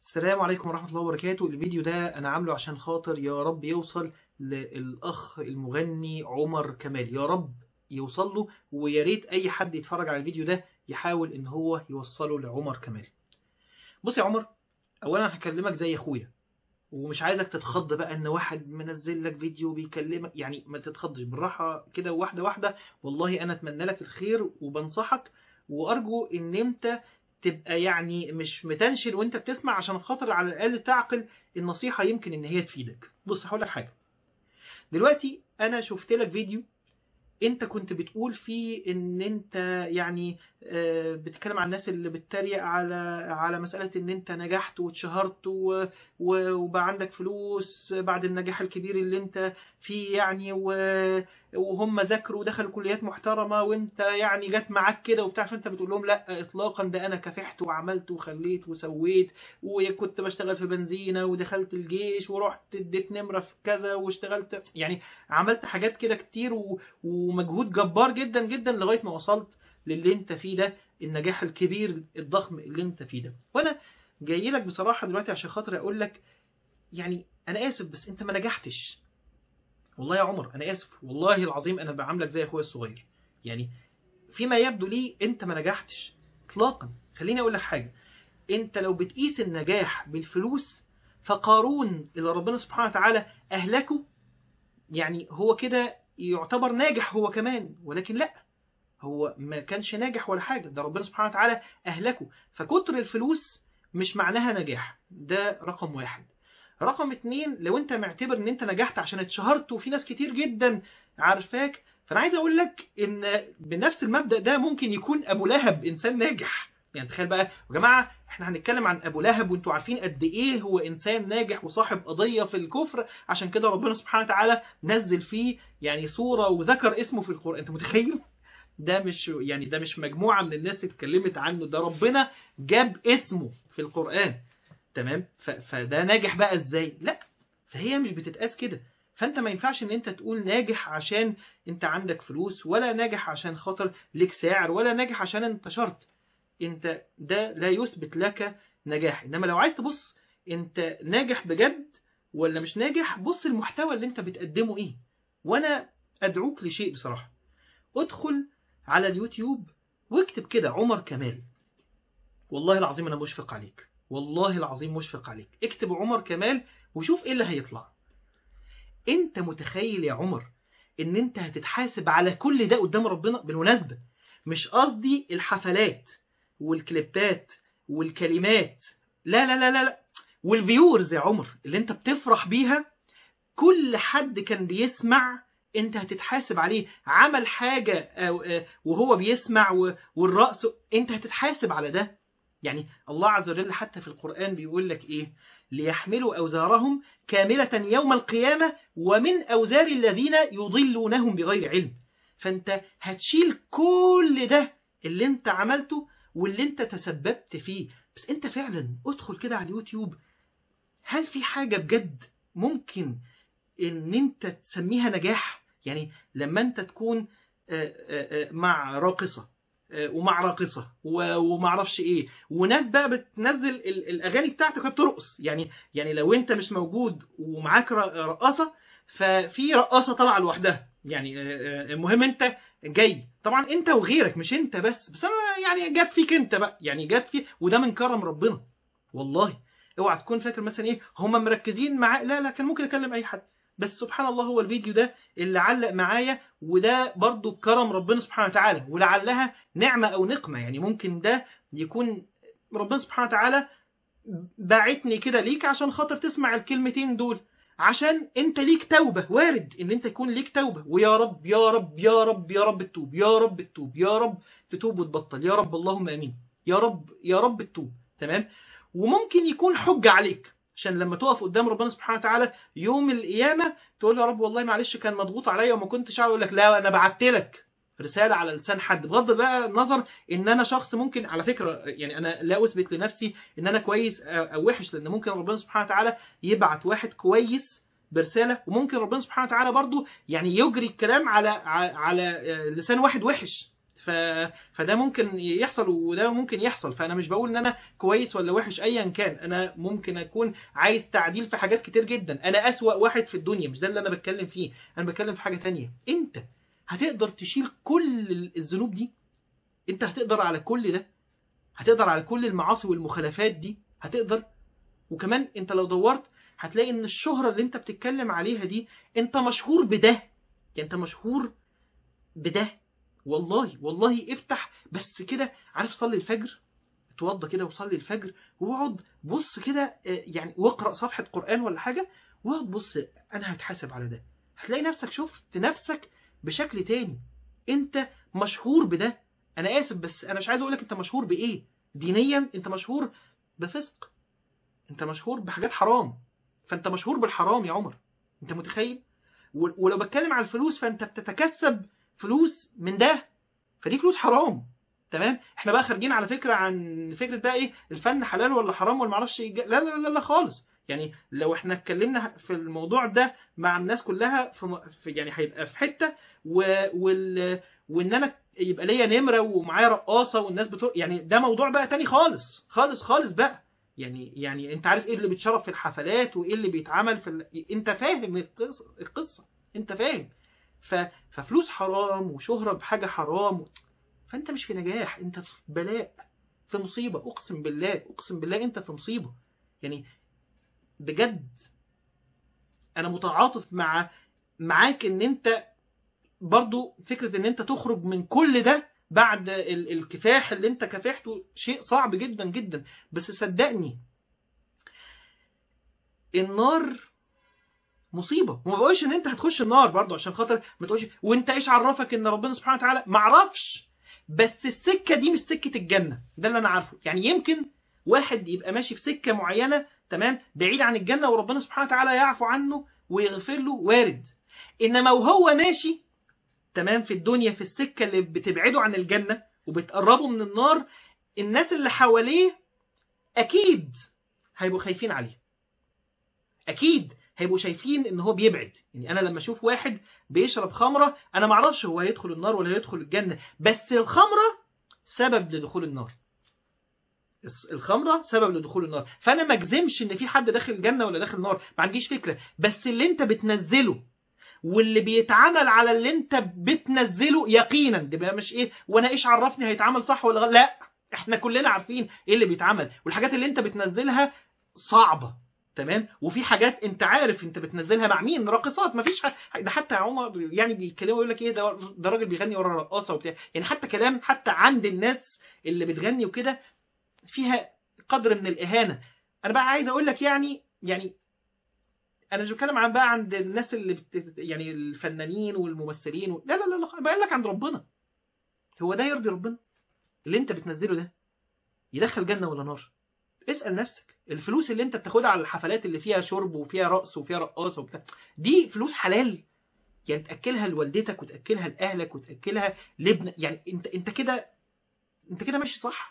السلام عليكم ورحمة الله وبركاته الفيديو ده أنا عامله عشان خاطر يا رب يوصل للأخ المغني عمر كمال يا رب يوصل له ويا ريت أي حد يتفرج على الفيديو ده يحاول إن هو يوصله لعمر كمال بص يا عمر أولا هكلمك زي أخويا ومش عايزك تتخض بقى ان واحد منزل لك فيديو بيكلمك يعني ما تتخضش بالراحه كده واحده واحده والله انا اتمنى لك الخير وبنصحك وارجو ان انت تبقى يعني مش متنشن وانت بتسمع عشان خاطر على الاقل تعقل النصيحه يمكن ان هي تفيدك بص هقول لك حاجه دلوقتي انا شفت لك فيديو انت كنت بتقول فيه ان انت يعني آه، بتتكلم عن الناس اللي بتتريق على على مسألة ان انت نجحت واتشهرت و- و- وبقى عندك فلوس بعد النجاح الكبير اللي انت فيه يعني و- وهم ذاكروا ودخلوا كليات محترمة وانت يعني جت معاك كده وبتاع فانت بتقول لهم لا اطلاقا ده انا كافحت وعملت وخليت وسويت وكنت بشتغل في بنزينة ودخلت الجيش ورحت اديت نمرة في كذا واشتغلت يعني عملت حاجات كده كتير و... ومجهود جبار جدا جدا لغايه ما وصلت للي انت فيه ده النجاح الكبير الضخم اللي انت فيه ده وانا جاي لك بصراحه دلوقتي عشان خاطر اقول لك يعني انا اسف بس انت ما نجحتش والله يا عمر انا اسف والله العظيم انا بعاملك زي اخويا الصغير يعني فيما يبدو لي انت ما نجحتش اطلاقا خليني اقول لك حاجه انت لو بتقيس النجاح بالفلوس فقارون اللي ربنا سبحانه وتعالى اهلكه يعني هو كده يعتبر ناجح هو كمان ولكن لا هو ما كانش ناجح ولا حاجة ده ربنا سبحانه وتعالى أهلكه فكتر الفلوس مش معناها نجاح ده رقم واحد رقم اتنين لو انت معتبر ان انت نجحت عشان اتشهرت وفي ناس كتير جدا عارفاك فانا عايز اقول لك ان بنفس المبدأ ده ممكن يكون ابو لهب انسان ناجح يعني تخيل بقى يا جماعه احنا هنتكلم عن ابو لهب وانتوا عارفين قد ايه هو انسان ناجح وصاحب قضيه في الكفر عشان كده ربنا سبحانه وتعالى نزل فيه يعني صوره وذكر اسمه في القران انت متخيل ده مش يعني ده مش مجموعه من الناس اتكلمت عنه ده ربنا جاب اسمه في القران تمام ف- فده ناجح بقى ازاي لا فهي مش بتتقاس كده فانت ما ينفعش ان انت تقول ناجح عشان انت عندك فلوس ولا ناجح عشان خاطر ليك سعر ولا ناجح عشان انتشرت انت ده لا يثبت لك نجاح انما لو عايز تبص انت ناجح بجد ولا مش ناجح بص المحتوى اللي انت بتقدمه ايه وانا ادعوك لشيء بصراحة ادخل على اليوتيوب واكتب كده عمر كمال والله العظيم انا مشفق عليك والله العظيم مشفق عليك اكتب عمر كمال وشوف ايه اللي هيطلع انت متخيل يا عمر ان انت هتتحاسب على كل ده قدام ربنا بالمناسبة مش قصدي الحفلات والكليبات والكلمات لا لا لا لا لا والفيورز يا عمر اللي انت بتفرح بيها كل حد كان بيسمع انت هتتحاسب عليه عمل حاجة آه، آه، وهو بيسمع و- والرأس انت هتتحاسب على ده يعني الله عز وجل حتى في القرآن بيقول لك ايه ليحملوا أوزارهم كاملة يوم القيامة ومن أوزار الذين يضلونهم بغير علم فانت هتشيل كل ده اللي انت عملته واللي انت تسببت فيه بس انت فعلا ادخل كده على اليوتيوب هل في حاجة بجد ممكن ان انت تسميها نجاح يعني لما انت تكون آه، آه، آه، مع راقصة آه، ومع راقصة و- ومعرفش ايه وناس بقى بتنزل ال- الاغاني بتاعتك وهي بترقص يعني يعني لو انت مش موجود ومعاك ر- رقاصة ففي رقاصة طالعة لوحدها يعني آه، آه، المهم انت جاي طبعا انت وغيرك مش انت بس بس انا يعني جت فيك انت بقى يعني جت في وده من كرم ربنا والله اوعى تكون فاكر مثلا ايه هم مركزين معاه لا لا كان ممكن اكلم اي حد بس سبحان الله هو الفيديو ده اللي علق معايا وده برضو كرم ربنا سبحانه وتعالى ولعلها نعمة او نقمة يعني ممكن ده يكون ربنا سبحانه وتعالى باعتني كده ليك عشان خاطر تسمع الكلمتين دول عشان انت ليك توبة وارد ان انت يكون ليك توبة ويا رب يا رب يا رب يا رب تتوب يا رب تتوب يا رب تتوب وتبطل يا رب اللهم امين يا رب يا رب تتوب تمام وممكن يكون حجة عليك عشان لما تقف قدام ربنا سبحانه وتعالى يوم القيامة تقول له يا رب والله معلش كان مضغوط عليا وما كنتش عارف اقول لك لا انا بعت لك رسالة على لسان حد بغض بقى النظر ان انا شخص ممكن على فكرة يعني انا لا اثبت لنفسي ان انا كويس او وحش لان ممكن ربنا سبحانه وتعالى يبعت واحد كويس برسالة وممكن ربنا سبحانه وتعالى برضو يعني يجري الكلام على على لسان واحد وحش ف... فده ممكن يحصل وده ممكن يحصل فانا مش بقول ان انا كويس ولا وحش ايا كان انا ممكن اكون عايز تعديل في حاجات كتير جدا انا اسوأ واحد في الدنيا مش ده اللي انا بتكلم فيه انا بتكلم في حاجة تانية انت هتقدر تشيل كل الذنوب دي انت هتقدر على كل ده هتقدر على كل المعاصي والمخالفات دي هتقدر وكمان انت لو دورت هتلاقي ان الشهرة اللي انت بتتكلم عليها دي انت مشهور بده يعني انت مشهور بده والله والله افتح بس كده عارف صلي الفجر اتوضى كده وصلي الفجر واقعد بص كده اه، يعني واقرا صفحه قران ولا حاجه واقعد بص انا هتحاسب على ده هتلاقي نفسك شفت نفسك بشكل تاني انت مشهور بده انا اسف بس انا مش عايز اقولك انت مشهور بايه دينيا انت مشهور بفسق انت مشهور بحاجات حرام فانت مشهور بالحرام يا عمر انت متخيل و- ولو بتكلم على الفلوس فانت بتتكسب فلوس من ده فدي فلوس حرام تمام احنا بقى خارجين على فكره عن فكره بقى ايه الفن حلال ولا حرام ولا معرفش إيه. لا لا لا لا خالص يعني لو احنا اتكلمنا في الموضوع ده مع الناس كلها في, م- في يعني هيبقى في حته و... وال... وان انا يبقى ليا نمره ومعايا رقاصه والناس بتوع يعني ده موضوع بقى تاني خالص خالص خالص بقى يعني يعني انت عارف ايه اللي بيتشرب في الحفلات وايه اللي بيتعمل في ال... انت فاهم القصه القصه انت فاهم ف... ففلوس حرام وشهرة بحاجة حرام فانت مش في نجاح انت في بلاء في مصيبة اقسم بالله اقسم بالله انت في مصيبة يعني بجد انا متعاطف مع معاك ان انت برضو فكرة ان انت تخرج من كل ده بعد ال- الكفاح اللي انت كافحته شيء صعب جدا جدا بس صدقني النار مصيبه وما بقولش ان انت هتخش النار برضه عشان خاطر ما تقولش وانت ايش عرفك ان ربنا سبحانه وتعالى ما اعرفش بس السكه دي مش سكه الجنه ده اللي انا عارفه يعني يمكن واحد يبقى ماشي في سكه معينه تمام بعيد عن الجنه وربنا سبحانه وتعالى يعفو عنه ويغفر له وارد انما وهو ماشي تمام في الدنيا في السكه اللي بتبعده عن الجنه وبتقربه من النار الناس اللي حواليه اكيد هيبقوا خايفين عليه اكيد هيبقوا شايفين ان هو بيبعد يعني انا لما اشوف واحد بيشرب خمره انا ما اعرفش هو هيدخل النار ولا هيدخل الجنه بس الخمره سبب لدخول النار الس- الخمره سبب لدخول النار فانا ما اجزمش ان في حد داخل الجنه ولا داخل النار ما عنديش فكره بس اللي انت بتنزله واللي بيتعمل على اللي انت بتنزله يقينا ده بقى مش ايه وانا ايش عرفني هيتعمل صح ولا غلط لا احنا كلنا عارفين ايه اللي بيتعمل والحاجات اللي انت بتنزلها صعبه تمام وفي حاجات انت عارف انت بتنزلها مع مين راقصات مفيش ح... ده حتى عمر يعني بيتكلموا يقول لك ايه ده ده راجل بيغني ورا رقاصه وبتاع يعني حتى كلام حتى عند الناس اللي بتغني وكده فيها قدر من الاهانه انا بقى عايز اقول لك يعني يعني انا مش بتكلم عن بقى عند الناس اللي بت... يعني الفنانين والممثلين و... لا لا لا لا بقول لك عند ربنا هو ده يرضي ربنا اللي انت بتنزله ده يدخل جنه ولا نار اسال نفسك الفلوس اللي انت بتاخدها على الحفلات اللي فيها شرب وفيها رقص وفيها رقاصه وبتاع دي فلوس حلال يعني تاكلها لوالدتك وتاكلها لاهلك وتاكلها لابن يعني انت انت كده انت كده ماشي صح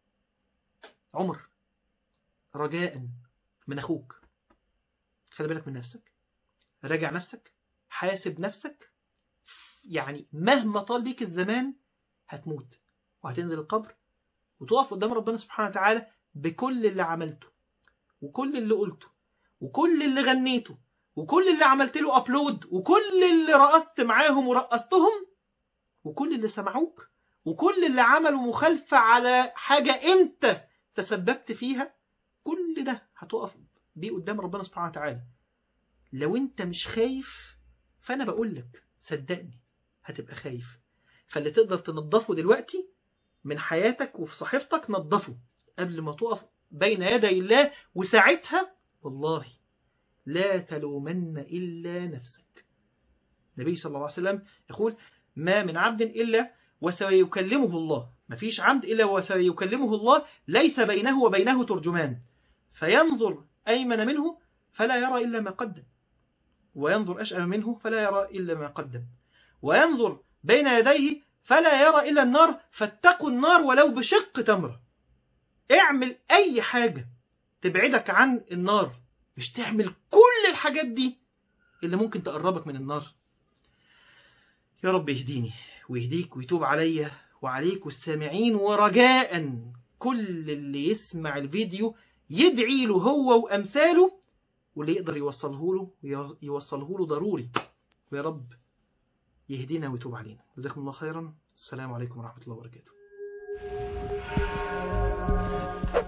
عمر رجاء من اخوك خلي بالك من نفسك راجع نفسك حاسب نفسك يعني مهما طال بيك الزمان هتموت وهتنزل القبر وتقف قدام ربنا سبحانه وتعالى بكل اللي عملته وكل اللي قلته وكل اللي غنيته وكل اللي عملت له ابلود وكل اللي رقصت معاهم ورقصتهم وكل اللي سمعوك وكل اللي عملوا مخالفة على حاجة انت تسببت فيها كل ده هتقف بيه قدام ربنا سبحانه وتعالى لو انت مش خايف فانا بقول لك صدقني هتبقى خايف فاللي تقدر تنظفه دلوقتي من حياتك وفي صحيفتك نظفه قبل ما تقف بين يدي الله وساعتها والله لا تلومن إلا نفسك النبي صلى الله عليه وسلم يقول ما من عبد إلا وسيكلمه الله ما فيش عبد إلا وسيكلمه الله ليس بينه وبينه ترجمان فينظر أيمن منه فلا يرى إلا ما قدم وينظر أشأم منه فلا يرى إلا ما قدم وينظر بين يديه فلا يرى إلا النار فاتقوا النار ولو بشق تمرة اعمل أي حاجة تبعدك عن النار مش تعمل كل الحاجات دي اللي ممكن تقربك من النار يا رب يهديني ويهديك ويتوب عليا وعليكم السامعين ورجاء كل اللي يسمع الفيديو يدعي له هو وأمثاله واللي يقدر يوصله له يوصله له ضروري ويا رب يهدينا ويتوب علينا جزاكم الله خيرا السلام عليكم ورحمة الله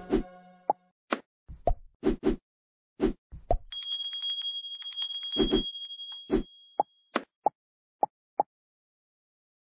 وبركاته